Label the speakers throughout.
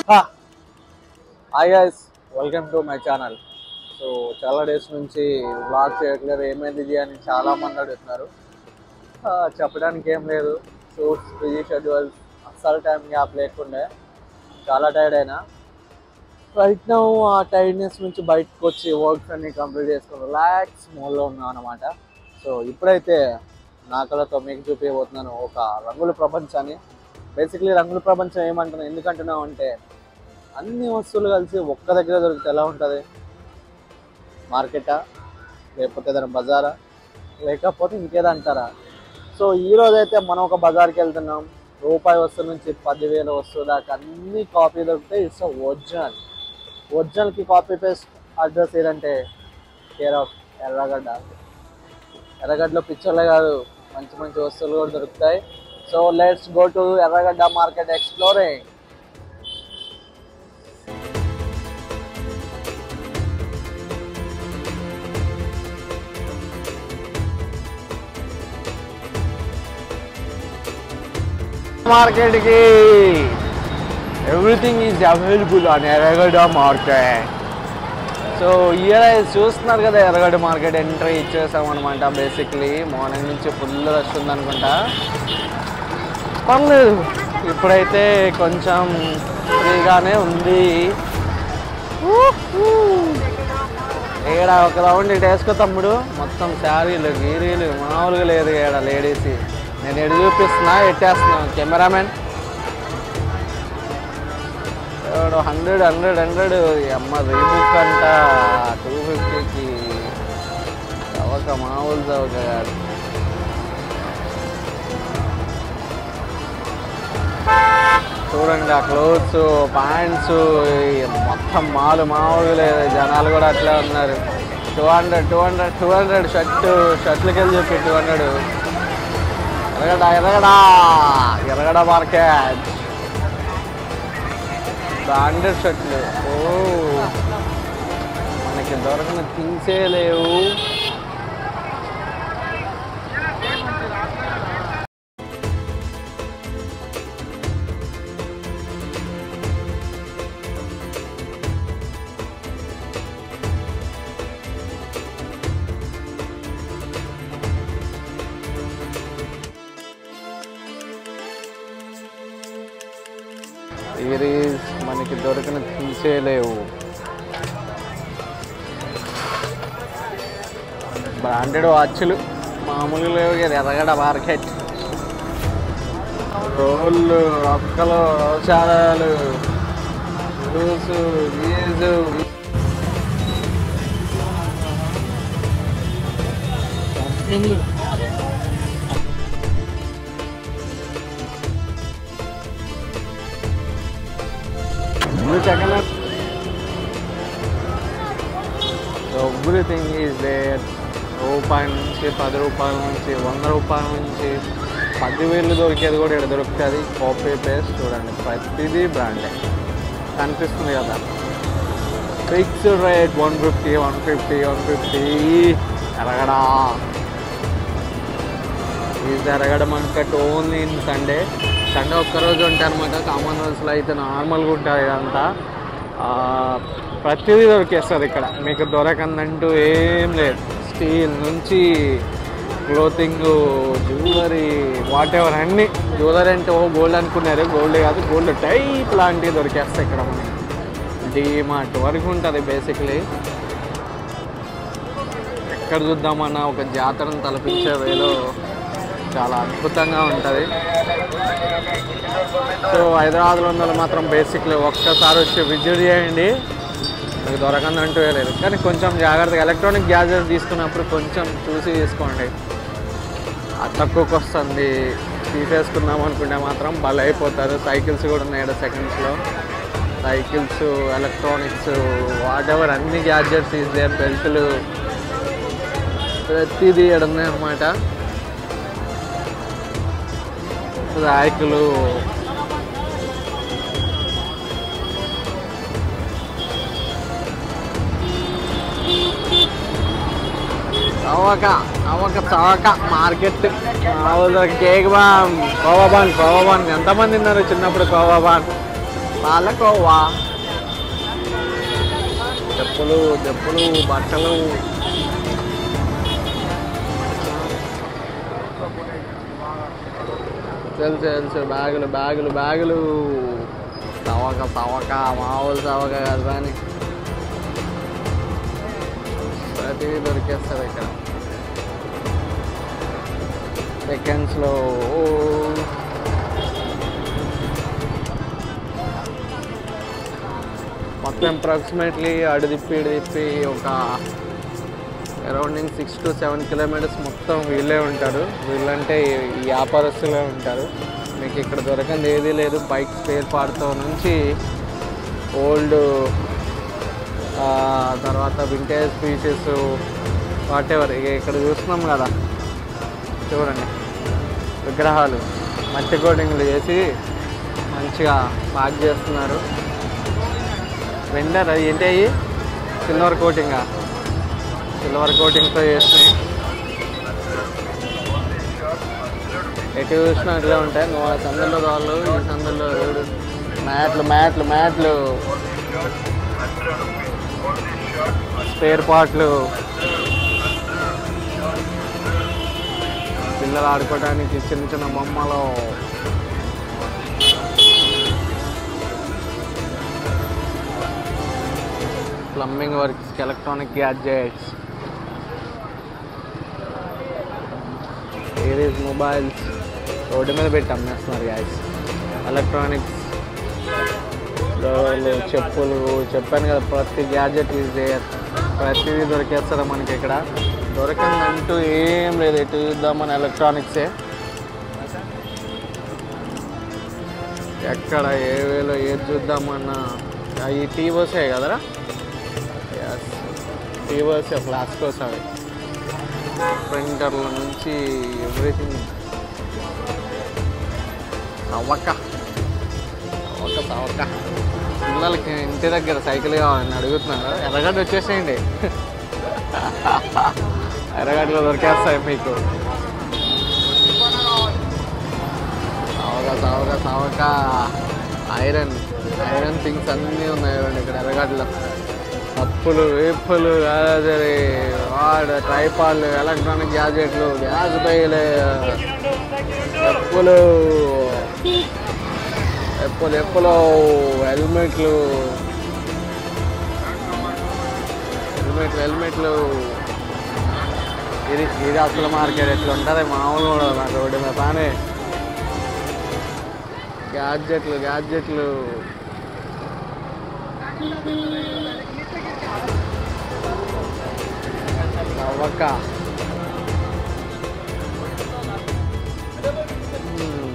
Speaker 1: Hi guys welcome to my channel so చాలా days నుంచి vlog చేయట్లేదు ఏమైంది ఇది అని చాలా మంది అడుగుతున్నారు ఆ, చెప్పడానికి ఏం లేదు షూట్స్ బిజీ షెడ్యూల్స్ అస్సలు టైం గ్యాప్ లేకుండే చాలా టైర్డ్ అయినా రైట్ నౌ ఆ టైర్డ్నెస్ నుంచి బయటకు వచ్చి వర్క్స్ అన్ని కంప్లీట్ చేసుకుని రిలాక్స్ మోడ్లో ఉన్నాను అనమాట సో ఇప్పుడైతే నా కళతో మీకు చూపించబోతున్నాను ఒక రంగుల ప్రపంచాన్ని బేసిక్లీ రంగుల ప్రపంచం ఏమంటున్నాను ఎందుకంటున్నావు అంటే అన్ని వస్తువులు కలిసి ఒక్క దగ్గర దొరికితే ఎలా ఉంటుంది మార్కెటా లేకపోతే ఏదైనా బజారా లేకపోతే ఇంకేదా అంటారా సో ఈ రోజు అయితే మనం ఒక బజార్కి వెళ్తున్నాం రూపాయి వస్తువు నుంచి పదివేల వస్తువు దాకా అన్ని కాపీ దొరుకుతాయి ఇట్స్ ఒరిజినల్ ఒరిజినల్కి కాపీ పేస్ట్ అడ్రస్ ఏంటంటే కేర్ ఆఫ్ ఎర్రగడ్డ ఎర్రగడ్డలో పిక్చర్లే కాదు మంచి మంచి వస్తువులు కూడా దొరుకుతాయి so let's go to Erragadda market exploring మార్కెట్కి everything is available on Erragadda market so here చూస్తున్నారు కదా ఎర్రగడ్డ మార్కెట్ ఎంట్రీ ఇచ్చేసాం అనమాట బేసిక్లీ మార్నింగ్ నుంచి ఫుల్ రష్ ఉందనుకుంటా పర్లేదు ఇప్పుడైతే కొంచెం ఫ్రీగానే ఉంది ఏడ ఒక రౌండ్ ఇటు వేసుకో తమ్ముడు మొత్తం శారీలు గీరీలు మామూలుగా లేదు ఏడ లేడీస్ నేను ఎడు చూపిస్తున్నా ఎట్టేస్తున్నాను కెమెరామెన్ హండ్రెడ్ హండ్రెడ్ హండ్రెడ్ అమ్మ రీబుక్ అంట టూ ఫిఫ్టీకి చవక మామూలు చవక కాదు చూడండి ఆ క్లోత్స్ ప్యాంట్స్ మొత్తం మాలు మామూలుగా లేదు జనాలు కూడా అట్లే ఉన్నారు two hundred two hundred two hundred shirt షర్ట్లకి వెళ్ళి చెప్పి two hundred Erragadda Erragadda Erragadda market branded షర్ట్లు ఓ మనకి దొరకని థింగ్సే లేవు సిరీస్ మనకి దొరికిన థింగ్సే లేవు బ్రాండెడ్ వాచ్లు మామూలుగా లేవు కదా ఎర్రగడ మార్కెట్ రోళ్ళు ఒక్కలు ఔషధాలు జ్యూసు గీజు సెకండ్ ఎవ్రీథింగ్ ఈజ్ దేర్ రూపాయి నుంచి పది రూపాయల నుంచి వంద రూపాయల నుంచి పదివేలు దొరికేది కూడా ఇక్కడ దొరుకుతుంది కాఫీ పేస్ట్ చూడండి ప్రతిదీ బ్రాండే కనిపిస్తుంది కదా fixed rate one fifty one fifty one fifty Erragadda ఈ Erragadda market only in Sunday Sunday ఒక్కరోజు ఉంటాయి అనమాట కామన్వెల్త్స్లో అయితే నార్మల్గా ఉంటుంది ఇదంతా ఆ, ప్రతిదీ దొరికేస్తుంది ఇక్కడ మీకు దొరకందంటూ ఏం లేదు స్టీల్ నుంచి క్లోతింగ్ జ్యువెలరీ వాట్ ఎవర్ అన్ని జ్యువెలరీ అంటే ఓ గోల్డ్ అనుకున్నారు గోల్డ్ కాదు గోల్డ్ టైప్ లాంటివి దొరికేస్తాయి ఇక్కడ మనకి డీమార్ట్ వరకు ఉంటుంది బేసిక్లీ ఎక్కడ చూద్దామన్నా ఒక జాతరను తలపించే వేలో చాలా అద్భుతంగా ఉంటుంది సో హైదరాబాద్లో ఉన్న వాళ్ళు మాత్రం బేసిక్లీ ఒక్కసారి వచ్చి విజిట్ చేయండి మీకు దొరకంది అంటూ లేదు కానీ కొంచెం జాగ్రత్తగా ఎలక్ట్రానిక్ గ్యాజెట్స్ తీసుకున్నప్పుడు కొంచెం చూసి తీసుకోండి అది తక్కువకి వస్తుంది తీసేసుకుందాం అనుకుంటే మాత్రం బల అయిపోతారు సైకిల్స్ కూడా ఉన్నాయి ఇక్కడ సెకండ్స్లో సైకిల్స్ ఎలక్ట్రానిక్స్ వాట్ ఎవర్ అన్ని గ్యాడ్జెట్స్ ఇదే బెల్ట్లు ప్రతిదీ ఇక్కడ ఉన్నాయి అన్నమాట ర్యాకులు చవక చవక చవక మార్కెట్ మామూలుగా cake bun khoa bun khoa bun ఎంతమంది ఉన్నారు చిన్నప్పుడు కోవా బాన్ పాలకోవా చెప్పులు చెప్పులు బట్టలు తెలుసు తెలుసు బ్యాగులు బ్యాగులు బ్యాగులు సవక సవక మామూలు సవక కాదు కానీ ప్రతిదీ దొరికేస్తుంది ఇక్కడ సెకండ్స్లో మొత్తం అప్రాక్సిమేట్లీ అడు తిప్పి ఇటు తిప్పి ఒక అరౌండింగ్ సిక్స్ టు సెవెన్ కిలోమీటర్స్ మొత్తం వీళ్ళే ఉంటారు వీళ్ళంటే ఈ వ్యాపారస్తులే ఉంటారు మీకు ఇక్కడ దొరకంది ఏదీ లేదు బైక్ స్పేర్ పార్ట్తో నుంచి ఓల్డ్ తర్వాత వింటేజ్ పీసెస్ వాట్ ఎవర్ ఇక ఇక్కడ చూస్తున్నాం కదా చూడండి విగ్రహాలు మట్టి కోటింగ్లు చేసి మంచిగా పాక్ చేస్తున్నారు వెండర్ అది ఏంటి అయ్యి సిల్వర్ కోటింగా సిల్వర్ కోటింగ్తో చేసినాయి ఎటు చూసినా ఇట్లా ఉంటాయి నువ్వు ఆ సందులో రాళ్ళు ఈ సందులో రోడ్డు మ్యాట్లు మ్యాట్లు మ్యాట్లు స్పేర్ పార్ట్లు పిల్లలు ఆడుకోవడానికి చిన్న చిన్న బొమ్మలు ప్లంబింగ్ వర్క్స్ ఎలక్ట్రానిక్ గ్యాడ్జెట్స్ ఏరీస్ మొబైల్స్ రోడ్డు మీద పెట్టి అమ్మేస్తున్నారు గ్యాస్ ఎలక్ట్రానిక్స్ డోర్లు చెప్పులు చెప్పాను కదా ప్రతి గ్యాడ్జెట్ యూజ్ చేయరు ప్రతిదీ దొరికేస్తారు మనకి ఇక్కడ దొరకందంటూ ఏం లేదు ఎటు చూద్దామని ఎలక్ట్రానిక్సే ఎక్కడ ఏ వేలో ఏది చూద్దామన్నా అవి టీవోసే కదరా ఎస్ టీవోసే ఫ్లాస్కోస్ అవి ప్రింటర్ల నుంచి ఎవ్రీథింగ్ సవక్క సవక్క సవక్క పిల్లలకి ఇంటి దగ్గర సైకిల్ కావాలని అడుగుతున్నారు ఎర్రగడ్డ వచ్చేసేయండి ఎర్రగడ్డలో దొరికేస్తాయి మీకు సావక సావక సావక ఐరన్ ఐరన్ థింగ్స్ అన్నీ ఉన్నాయి చూడండి ఇక్కడ ఎర్రగడ్డలో పప్పులు వేపులు అదే వాడు ట్రైపాళ్ళు ఎలక్ట్రానిక్ గ్యాజెట్లు గ్యాస్ బైలు ఎప్పులు ఎప్పులు ఎప్పులు హెల్మెట్లు హెల్మెట్లు హెల్మెట్లు ఇది ఇది అసలు మార్కెట్ ఎట్లా ఉంటుంది మామూలు కూడా నాకు రోడ్డు మీద కానీ గ్యాడ్జెట్లు గ్యాడ్జెట్లు నవ్వక మ్మ్.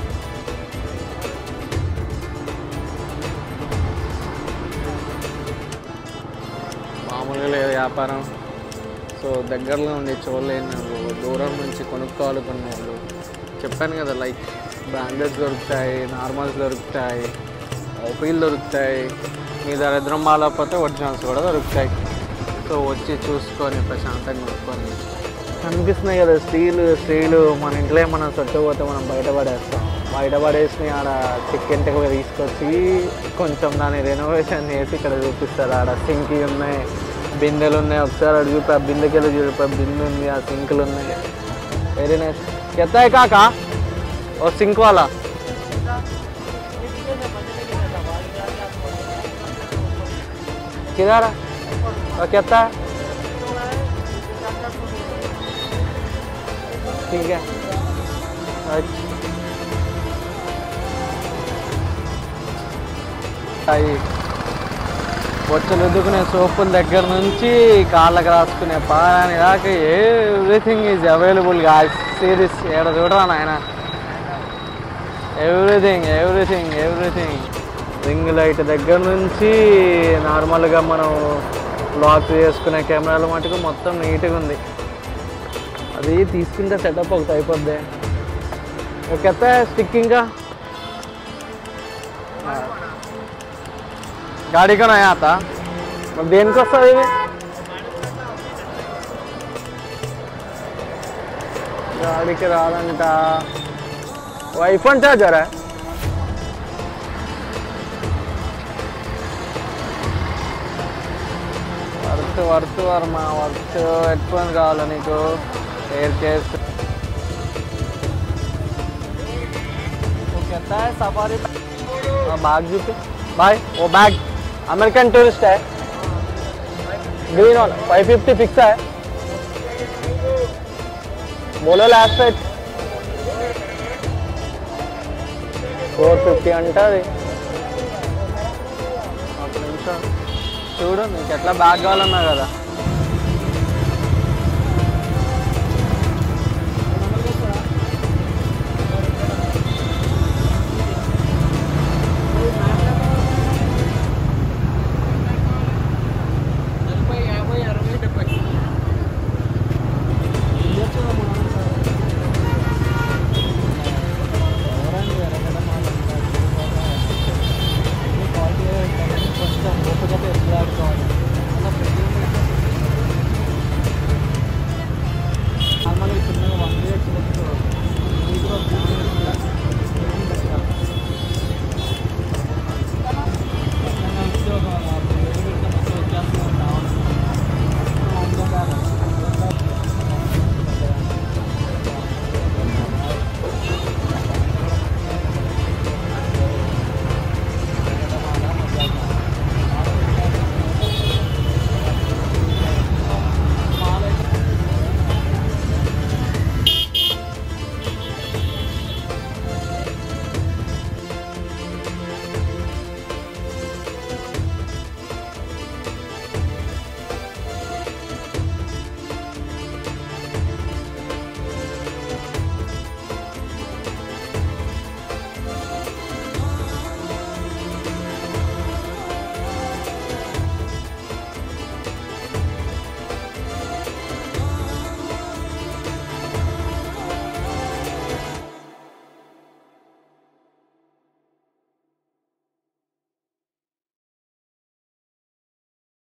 Speaker 1: మామూలుగా లేదు వ్యాపారం సో దగ్గరలో ఉండి చూడలేని వాళ్ళు దూరం నుంచి కొనుక్కోవాలనుకున్న వాళ్ళు చెప్పాను కదా లైక్ బ్రాండెడ్స్ దొరుకుతాయి నార్మల్స్ దొరుకుతాయి ఓపీలు దొరుకుతాయి మీ దరిద్రం బాగాలేకపోతే ఒరిజినల్స్ కూడా దొరుకుతాయి సో వచ్చి చూసుకొని ప్రశాంతంగా కొనుక్కొని కనిపిస్తున్నాయి కదా స్టీల్ స్టీలు మన ఇంట్లో మనం సొట్టపోతే మనం బయట పడేస్తాం బయట పడేసి ఆడ చికెన్ టెక్ తీసుకొచ్చి కొంచెం దాన్ని రెనోవేషన్ చేసి ఇక్కడ చూపిస్తారు ఆడ సింకి ఉన్నాయి బిందెలు ఉన్నాయి ఒకసారి అడుగు చూపి ఆ బిందెకి వెళ్ళి చూపి ఆ బిందె ఉంది ఆ సింకులు ఉన్నాయి వెరీ నైస్ ఎత్తాయి కాక ఓ సింక్ వాళ్ళ किधर और कितना ठीक है अच्छा అవి బొచ్చలు ఎదుకునే సోపుల దగ్గర నుంచి కాళ్ళకి రాసుకునే పారాని దాకా ఎవ్రీథింగ్ ఈజ్ అవైలబుల్ గా సిరీస్ ఏడ చూడరా నాయన everything everything everything ring light దగ్గర నుంచి నార్మల్గా మనం బ్లాక్ చేసుకునే కెమెరాలు మటుకు మొత్తం నీట్గా ఉంది అది తీసుకుంటే సెటప్ ఒకటి అయిపోద్ది ఒక స్టిక్ ఇంకా गाड़ी का नया आता మరి దేనికి వస్తుంది ఇది గాడికి రాదంట ఐఫోన్ చార్జరా వర్త్ వర్త్ వర్మ వర్త్ హెడ్ ఫోన్ కావాలా నీకు ఎయిర్ కేస్
Speaker 2: कहता है सफारी
Speaker 1: बैग చూపి బాయ్ ఓ बैग अमेरिकन टूरिस्ट है ग्रीन वाला फाइव फिफ्टी फिक्स है बोलो लास्ट रेट ఫోర్ ఫిఫ్టీ అంటుంది ఒక నిమిషం చూడు నీకు ఎట్లా బ్యాగ్ కావాలన్నా కదా